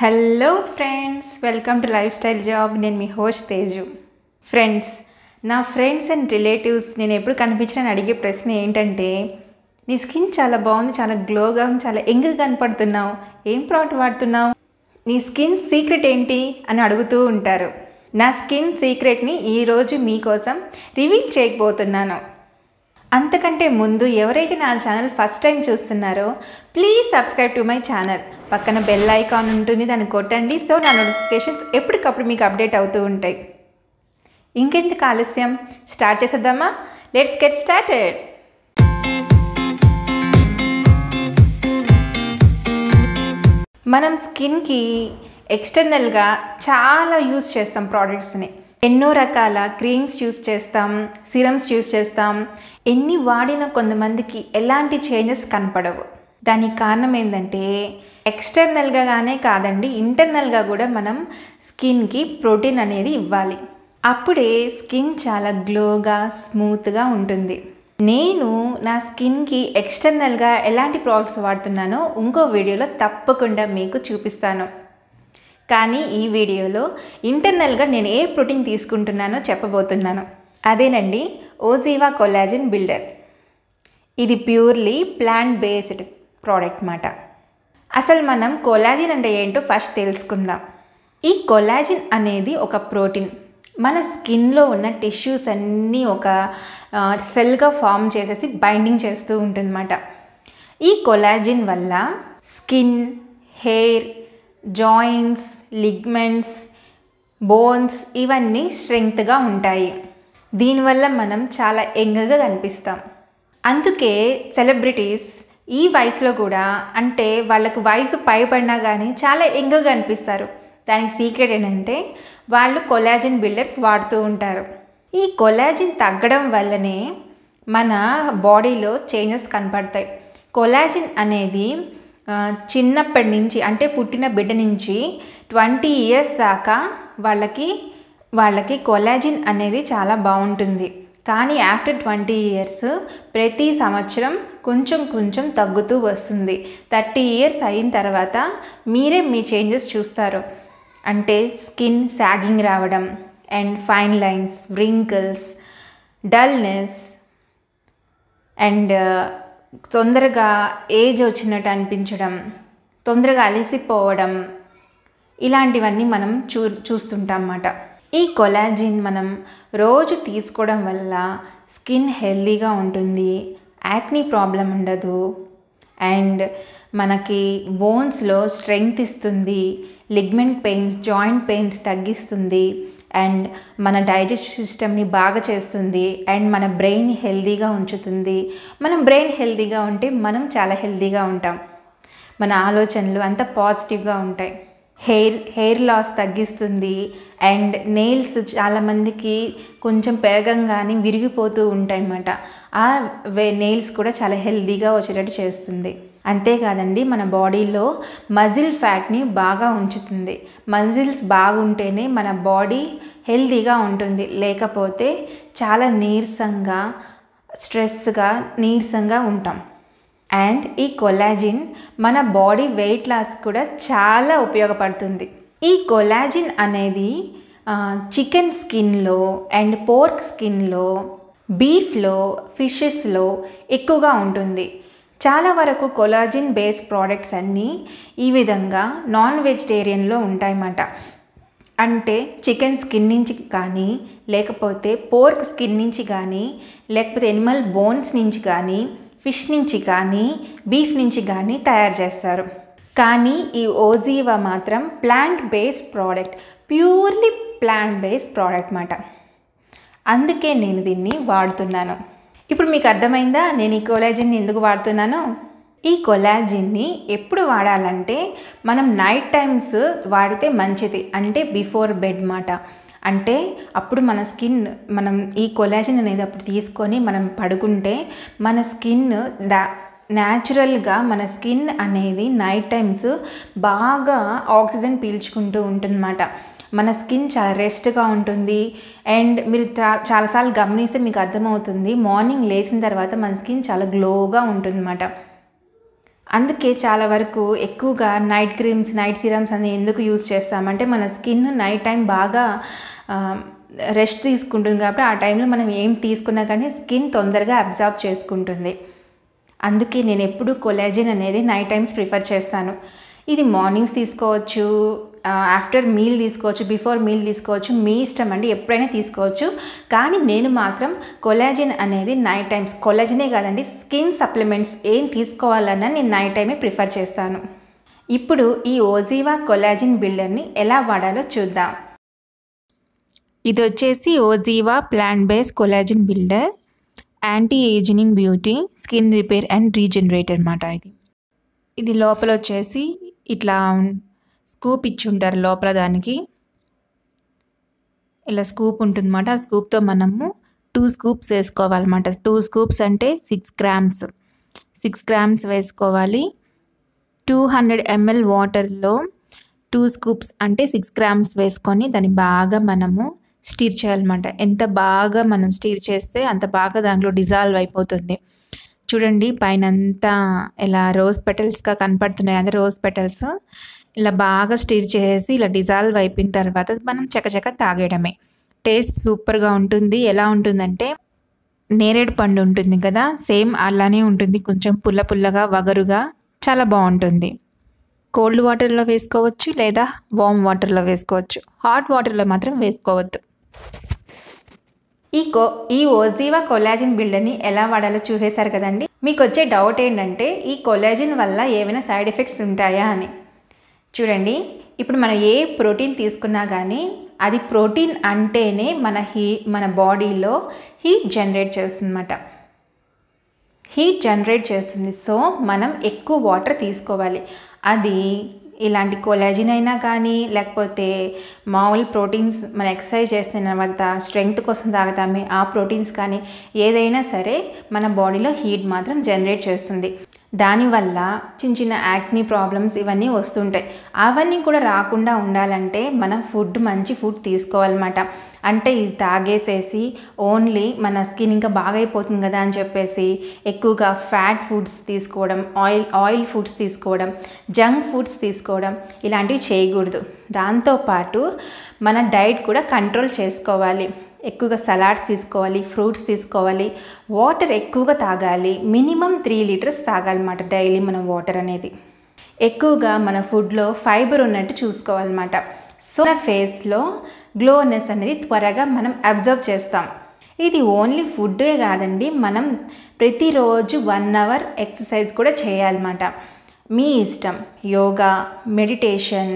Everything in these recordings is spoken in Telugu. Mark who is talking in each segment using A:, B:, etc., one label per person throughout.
A: hello friends welcome to life style job నేను మీ హోస్ట్ తేజు ఫ్రెండ్స్ నా ఫ్రెండ్స్ అండ్ రిలేటివ్స్ నేను ఎప్పుడు కనిపించినా అడిగే ప్రశ్న ఏంటంటే నీ స్కిన్ చాలా బాగుంది చాలా గ్లోగా ఉంది చాలా యంగ్గా కనపడుతున్నావు ఏం ప్రోడక్ట్ వాడుతున్నావు నీ స్కిన్ సీక్రెట్ ఏంటి అని అడుగుతూ ఉంటారు నా స్కిన్ సీక్రెట్ని ఈరోజు మీకోసం రివీల్ చేయకపోతున్నాను అంతకంటే ముందు ఎవరైతే నా ఛానల్ ఫస్ట్ టైం చూస్తున్నారో please subscribe to my channel పక్కన బెల్ ఐకాన్ ఉంటుంది దాన్ని కొట్టండి సో నా నోటిఫికేషన్స్ ఎప్పటికప్పుడు మీకు అప్డేట్ అవుతూ ఉంటాయి ఇంకెందుకు ఆలస్యం స్టార్ట్ చేసేద్దామా లెట్స్ గెట్ స్టార్టెడ్ మనం స్కిన్కి ఎక్స్టర్నల్గా చాలా యూస్ చేస్తాం ప్రోడక్ట్స్ని ఎన్నో రకాల క్రీమ్స్ యూస్ చేస్తాం సిరమ్స్ యూస్ చేస్తాం ఎన్ని వాడిన కొంతమందికి ఎలాంటి చేంజెస్ కనపడవు దానికి కారణం ఏంటంటే ఎక్స్టర్నల్గానే కాదండి ఇంటర్నల్గా కూడా మనం స్కిన్కి ప్రోటీన్ అనేది ఇవ్వాలి అప్పుడే స్కిన్ చాలా గ్లోగా స్మూత్గా ఉంటుంది నేను నా స్కిన్కి ఎక్స్టర్నల్గా ఎలాంటి ప్రోడక్ట్స్ వాడుతున్నానో ఇంకో వీడియోలో తప్పకుండా మీకు చూపిస్తాను కానీ ఈ వీడియోలో ఇంటర్నల్గా నేను ఏ ప్రోటీన్ తీసుకుంటున్నానో చెప్పబోతున్నాను అదేనండి ఓజీవా కొలాజిన్ బిల్డర్ ఇది ప్యూర్లీ ప్లాంట్ బేస్డ్ ప్రోడక్ట్ మాట అసలు మనం కొలాజిన్ అంటే ఏంటో ఫస్ట్ తెలుసుకుందాం ఈ కొలాజిన్ అనేది ఒక ప్రోటీన్ మన స్కిన్లో ఉన్న టిష్యూస్ అన్నీ ఒక సెల్గా ఫామ్ చేసేసి బైండింగ్ చేస్తూ ఉంటుందన్నమాట ఈ కొలాజిన్ వల్ల skin hair joints ligaments bones ఇవన్నీ స్ట్రెంగ్త్గా ఉంటాయి దీనివల్ల మనం చాలా యంగ్గా కనిపిస్తాం అందుకే సెలబ్రిటీస్ ఈ వయసులో కూడా అంటే వాళ్ళకు వయసు పైపడినా కానీ చాలా యంగ్గా కనిపిస్తారు దానికి సీక్రెట్ ఏంటంటే వాళ్ళు కొలాజిన్ బిల్డర్స్ వాడుతూ ఉంటారు ఈ కొలాజిన్ తగ్గడం వల్లనే మన బాడీలో చేంజెస్ కనపడతాయి కొలాజిన్ అనేది చిన్నప్పటి నుంచి అంటే పుట్టిన బిడ్డ నుంచి ట్వంటీ ఇయర్స్ దాకా వాళ్ళకి వాళ్ళకి కొలాజిన్ అనేది చాలా బాగుంటుంది కానీ ఆఫ్టర్ ట్వంటీ ఇయర్స్ ప్రతి సంవత్సరం కొంచెం కొంచెం తగ్గుతూ వస్తుంది థర్టీ ఇయర్స్ అయిన తర్వాత మీరే మీ చేంజెస్ చూస్తారు అంటే స్కిన్ సాగింగ్ రావడం and fine lines wrinkles dullness and తొందరగా ఏజ్ వచ్చినట్టు అనిపించడం తొందరగా అలసిపోవడం ఇలాంటివన్నీ మనం చూ చూస్తుంటాం అన్నమాట ఈ కొలాజిన్ మనం రోజు తీసుకోవడం వల్ల స్కిన్ హెల్తీగా ఉంటుంది యాక్నీ ప్రాబ్లం ఉండదు అండ్ మనకి బోన్స్లో స్ట్రెంగ్త్ ఇస్తుంది లిగ్మెంట్ పెయిన్స్ జాయింట్ పెయిన్స్ తగ్గిస్తుంది అండ్ మన డైజెస్టివ్ సిస్టమ్ని బాగా చేస్తుంది అండ్ మన బ్రెయిన్ హెల్తీగా ఉంచుతుంది మనం బ్రెయిన్ హెల్తీగా ఉంటే మనం చాలా హెల్తీగా ఉంటాం మన ఆలోచనలు అంతా పాజిటివ్గా ఉంటాయి హెయిర్ హెయిర్ లాస్ తగ్గిస్తుంది అండ్ నెయిల్స్ చాలామందికి కొంచెం పెరగంగానే విరిగిపోతూ ఉంటాయి అన్నమాట ఆ వే నెయిల్స్ కూడా చాలా హెల్తీగా వచ్చేటట్టు చేస్తుంది అంతేకాదండి మన బాడీలో మజిల్ ఫ్యాట్ని బాగా ఉంచుతుంది మజిల్స్ బాగుంటేనే మన బాడీ హెల్తీగా ఉంటుంది లేకపోతే చాలా నీరసంగా స్ట్రెస్గా నీరసంగా ఉంటాం అండ్ ఈ కొలాజిన్ మన బాడీ వెయిట్ లాస్ కూడా చాలా ఉపయోగపడుతుంది ఈ కొలాజిన్ అనేది చికెన్ స్కిన్లో అండ్ పోర్క్ స్కిన్లో బీఫ్లో ఫిషెస్లో ఎక్కువగా ఉంటుంది చాలా వరకు కొలాజిన్ బేస్ ప్రోడక్ట్స్ అన్నీ ఈ విధంగా నాన్ వెజిటేరియన్లో ఉంటాయన్నమాట అంటే చికెన్ స్కిన్ నుంచి కానీ లేకపోతే పోర్క్ స్కిన్ నుంచి కానీ లేకపోతే ఎనిమల్ బోన్స్ నుంచి కానీ ఫిష్ నుంచి కానీ బీఫ్ నుంచి కానీ తయారు చేస్తారు కానీ ఈ ఓజీవా మాత్రం plant based product purely plant based product మాట అందుకే నేను దీన్ని వాడుతున్నాను ఇప్పుడు మీకు అర్థమైందా నేను ఈ కొలాజిన్ని ఎందుకు వాడుతున్నాను ఈ కొలాజిన్ని ఎప్పుడు వాడాలంటే మనం నైట్ టైమ్స్ వాడితే మంచిది అంటే బిఫోర్ బెడ్ మాట అంటే అప్పుడు మన స్కిన్ మనం ఈ కొలాజిన్ అనేది అప్పుడు తీసుకొని మనం పడుకుంటే మన స్కిన్ డా న్యాచురల్గా మన స్కిన్ అనేది నైట్ టైమ్స్ బాగా ఆక్సిజన్ పీల్చుకుంటూ ఉంటుందన్నమాట మన స్కిన్ చాలా రెస్ట్గా ఉంటుంది అండ్ మీరు చా చాలాసార్లు గమనిస్తే మీకు అర్థమవుతుంది మార్నింగ్ లేచిన తర్వాత మన స్కిన్ చాలా గ్లోగా ఉంటుందన్నమాట అందుకే చాలా వరకు ఎక్కువగా నైట్ క్రీమ్స్ నైట్ సిరమ్స్ అని ఎందుకు యూజ్ చేస్తామంటే మన స్కిన్ నైట్ టైం బాగా రెస్ట్ తీసుకుంటుంది కాబట్టి ఆ టైంలో మనం ఏం తీసుకున్నా కానీ స్కిన్ తొందరగా అబ్జార్బ్ చేసుకుంటుంది అందుకే నేను ఎప్పుడు కొలాజిన్ అనేది నైట్ టైమ్స్ ప్రిఫర్ చేస్తాను ఇది మార్నింగ్స్ తీసుకోవచ్చు ఆఫ్టర్ మీల్ తీసుకోవచ్చు బిఫోర్ మీల్ తీసుకోవచ్చు మీ ఇష్టం అండి ఎప్పుడైనా తీసుకోవచ్చు కానీ నేను మాత్రం కొలాజిన్ అనేది నైట్ టైమ్స్ కొలాజినే కాదండి స్కిన్ సప్లిమెంట్స్ ఏం తీసుకోవాలన్నా నేను నైట్ టైమే ప్రిఫర్ చేస్తాను ఇప్పుడు ఈ ఓజీవా కొలాజిన్ బిల్డర్ని ఎలా వాడాలో చూద్దాం ఇది వచ్చేసి OZiva plant base collagen builder anti ageing beauty skin repair and regenerate అనమాట ఇది ఇది లోపల వచ్చేసి ఇట్లా స్కూప్ ఇచ్చి ఉంటారు లోపల దానికి ఇలా స్కూప్ ఉంటుందన్నమాట ఆ స్కూప్తో మనము టూ స్కూప్స్ వేసుకోవాలన్నమాట టూ స్కూప్స్ అంటే సిక్స్ గ్రామ్స్ సిక్స్ గ్రామ్స్ వేసుకోవాలి టూ హండ్రెడ్ ఎంఎల్ వాటర్లో టూ స్కూప్స్ అంటే సిక్స్ గ్రామ్స్ వేసుకొని దాన్ని బాగా మనము స్టీర్ చేయాలన్నమాట ఎంత బాగా మనం స్టీర్ చేస్తే అంత బాగా దాంట్లో డిజాల్వ్ అయిపోతుంది చూడండి పైన అంతా ఇలా రోజ్ పెటల్స్గా కనపడుతున్నాయి అదే రోజ్ పెటల్స్ ఇలా బాగా స్టీర్ చేసి ఇలా డిజాల్వ్ అయిపోయిన తర్వాత మనం చకచక తాగేయడమే టేస్ట్ సూపర్గా ఉంటుంది ఎలా ఉంటుందంటే నేరేడు పండు ఉంటుంది కదా సేమ్ అలానే ఉంటుంది కొంచెం పుల్ల పుల్లగా వగరుగా చాలా బాగుంటుంది కోల్డ్ వాటర్లో వేసుకోవచ్చు లేదా వామ్ వాటర్లో వేసుకోవచ్చు హాట్ వాటర్లో మాత్రం వేసుకోవద్దు ఈ కో ఈ ఓజీవా కొలాజిన్ బిల్డర్ని ఎలా వాడాలో చూసేశారు కదండి మీకు వచ్చే డౌట్ ఏంటంటే ఈ కొలాజిన్ వల్ల ఏమైనా సైడ్ ఎఫెక్ట్స్ ఉంటాయా అని చూడండి ఇప్పుడు మనం ఏ ప్రోటీన్ తీసుకున్నా కానీ అది ప్రోటీన్ అంటేనే మన హీ మన బాడీలో హీట్ జనరేట్ చేస్తుందన్నమాట హీట్ జనరేట్ చేస్తుంది సో మనం ఎక్కువ వాటర్ తీసుకోవాలి అది ఇలాంటి కొలాజిన్ అయినా కానీ లేకపోతే మామూలు ప్రోటీన్స్ మన ఎక్సర్సైజ్ చేస్తున్న తర్వాత స్ట్రెంగ్త్ కోసం తాగుతామే ఆ ప్రోటీన్స్ కానీ ఏదైనా సరే మన బాడీలో హీట్ మాత్రం జనరేట్ చేస్తుంది దానివల్ల చిన్న చిన్న యాక్నీ ప్రాబ్లమ్స్ ఇవన్నీ వస్తుంటాయి అవన్నీ కూడా రాకుండా ఉండాలంటే మనం ఫుడ్ మంచి ఫుడ్ తీసుకోవాలన్నమాట అంటే ఇది తాగేసేసి ఓన్లీ మన స్కిన్ ఇంకా బాగైపోతుంది కదా అని చెప్పేసి ఎక్కువగా ఫ్యాట్ ఫుడ్స్ తీసుకోవడం ఆయిల్ ఆయిల్ ఫుడ్స్ తీసుకోవడం జంక్ ఫుడ్స్ తీసుకోవడం ఇలాంటివి చేయకూడదు దాంతోపాటు మన డైట్ కూడా కంట్రోల్ చేసుకోవాలి ఎక్కువగా సలాడ్స్ తీసుకోవాలి ఫ్రూట్స్ తీసుకోవాలి వాటర్ ఎక్కువగా తాగాలి మినిమం త్రీ లీటర్స్ తాగాలన్నమాట డైలీ మనం వాటర్ అనేది ఎక్కువగా మన ఫుడ్లో ఫైబర్ ఉన్నట్టు చూసుకోవాలన్నమాట సో మన ఫేస్లో గ్లోనెస్ అనేది త్వరగా మనం అబ్జర్వ్ చేస్తాం ఇది ఓన్లీ ఫుడ్డే కాదండి మనం ప్రతిరోజు వన్ అవర్ ఎక్సర్సైజ్ కూడా చేయాలన్నమాట మీ ఇష్టం యోగా మెడిటేషన్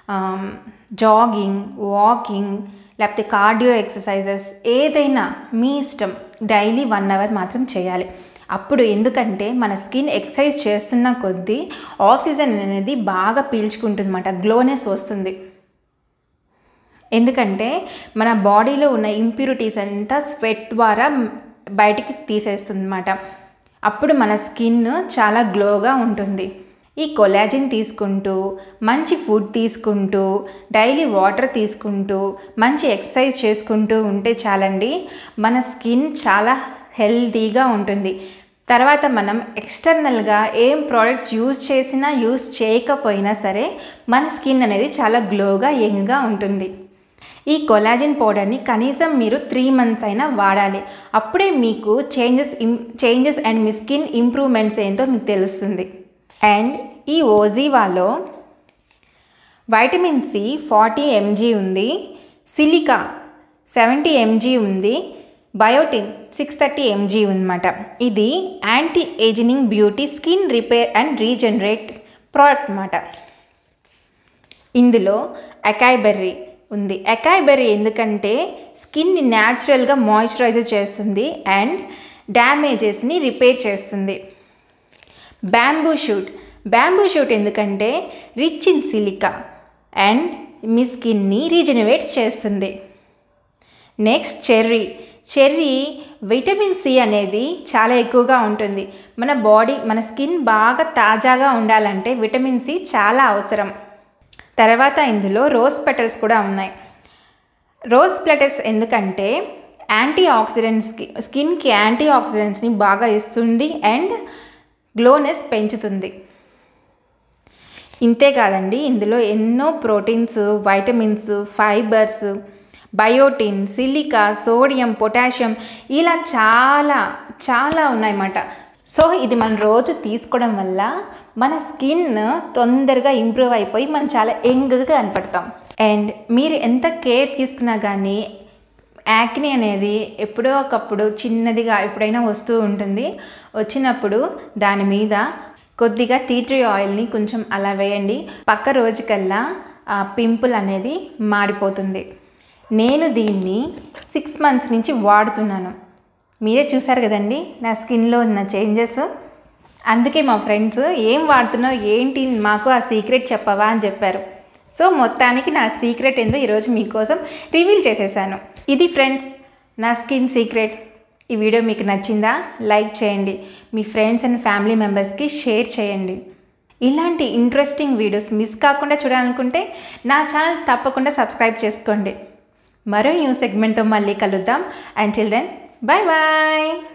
A: జాగింగ్ వాకింగ్ లేకపోతే కార్డియో ఎక్సర్సైజెస్ ఏదైనా మీ ఇష్టం డైలీ వన్ అవర్ మాత్రం చేయాలి అప్పుడు ఎందుకంటే మన స్కిన్ ఎక్సర్సైజ్ చేస్తున్న కొద్దీ ఆక్సిజన్ అనేది బాగా పీల్చుకుంటుందన్నమాట గ్లోనెస్ వస్తుంది ఎందుకంటే మన బాడీలో ఉన్న ఇంప్యూరిటీస్ అంతా స్వెట్ ద్వారా బయటికి తీసేస్తుంది అప్పుడు మన స్కిన్ చాలా గ్లోగా ఉంటుంది ఈ కొలాజిన్ తీసుకుంటూ మంచి ఫుడ్ తీసుకుంటూ డైలీ వాటర్ తీసుకుంటూ మంచి ఎక్సర్సైజ్ చేసుకుంటూ ఉంటే చాలండి మన స్కిన్ చాలా హెల్తీగా ఉంటుంది తర్వాత మనం ఎక్స్టర్నల్గా ఏం ప్రోడక్ట్స్ యూజ్ చేసినా యూజ్ చేయకపోయినా సరే మన స్కిన్ అనేది చాలా గ్లోగా యంగ్గా ఉంటుంది ఈ కొలాజిన్ పౌడర్ని కనీసం మీరు త్రీ మంత్స్ అయినా వాడాలి అప్పుడే మీకు చేంజెస్ ఇం చేంజెస్ అండ్ మీ స్కిన్ ఇంప్రూవ్మెంట్స్ ఏంటో మీకు తెలుస్తుంది అండ్ ఈ ఓజీవాలో వైటమిన్ సి ఫార్టీ ఎంజీ ఉంది సిలికా సెవెంటీ ఎంజీ ఉంది బయోటిన్ సిక్స్ థర్టీ ఎంజీ ఉందన్నమాట ఇది anti ageing beauty skin repair and regenerate product అన్నమాట ఇందులో అకాయ్ బెర్రీ ఉంది అకాయ్ బెర్రీ ఎందుకంటే స్కిన్ని న్యాచురల్గా మాయిశ్చరైజర్ చేస్తుంది అండ్ డ్యామేజెస్ని రిపేర్ చేస్తుంది బ్యాంబూ షూట్ బ్యాంబూ షూట్ ఎందుకంటే రిచ్ ఇన్ సిలికా అండ్ మీ స్కిన్ని రీజనరేట్స్ చేస్తుంది next cherry cherry vitamin C అనేది చాలా ఎక్కువగా ఉంటుంది మన బాడీ మన స్కిన్ బాగా తాజాగా ఉండాలంటే విటమిన్ సి చాలా అవసరం తర్వాత ఇందులో రోజ్ పెటల్స్ కూడా ఉన్నాయి రోజ్ పెటల్స్ ఎందుకంటే యాంటీ ఆక్సిడెంట్స్కి స్కిన్కి యాంటీ ఆక్సిడెంట్స్ని బాగా ఇస్తుంది అండ్ గ్లోనెస్ పెంచుతుంది ఇంతే కాదండి ఇందులో ఎన్నో proteins vitamins fibres biotin silica sodium potassium ఇలా చాలా చాలా ఉన్నాయన్నమాట సో ఇది మనం రోజు తీసుకోవడం వల్ల మన స్కిన్ తొందరగా ఇంప్రూవ్ అయిపోయి మనం చాలా యంగ్గా కనపడతాం అండ్ మీరు ఎంత కేర్ తీసుకున్నా కానీ యాక్ని అనేది ఎప్పుడో ఒకప్పుడు చిన్నదిగా ఎప్పుడైనా వస్తూ ఉంటుంది వచ్చినప్పుడు దాని మీద కొద్దిగా టీ ట్రీ ఆయిల్ని కొంచెం అలా వేయండి పక్క రోజుకల్లా ఆ పింపుల్ అనేది మాడిపోతుంది నేను దీన్ని సిక్స్ మంత్స్ నుంచి వాడుతున్నాను మీరే చూసారు కదండి నా స్కిన్లో ఉన్న చేంజెస్ అందుకే మా ఫ్రెండ్స్ ఏం వాడుతున్నావు ఏంటి మాకు ఆ సీక్రెట్ చెప్పవా అని చెప్పారు సో మొత్తానికి నా సీక్రెట్ ఏందో ఈరోజు మీకోసం రివీల్ చేసేసాను ఇది ఫ్రెండ్స్ నా స్కిన్ సీక్రెట్ ఈ వీడియో మీకు నచ్చిందా లైక్ చేయండి మీ ఫ్రెండ్స్ అండ్ ఫ్యామిలీ మెంబర్స్కి షేర్ చేయండి ఇలాంటి ఇంట్రెస్టింగ్ వీడియోస్ మిస్ కాకుండా చూడాలనుకుంటే నా ఛానల్ తప్పకుండా సబ్స్క్రైబ్ చేసుకోండి మరో న్యూ సెగ్మెంట్తో మళ్ళీ కలుద్దాం అంటిల్ దెన్ బాయ్ బాయ్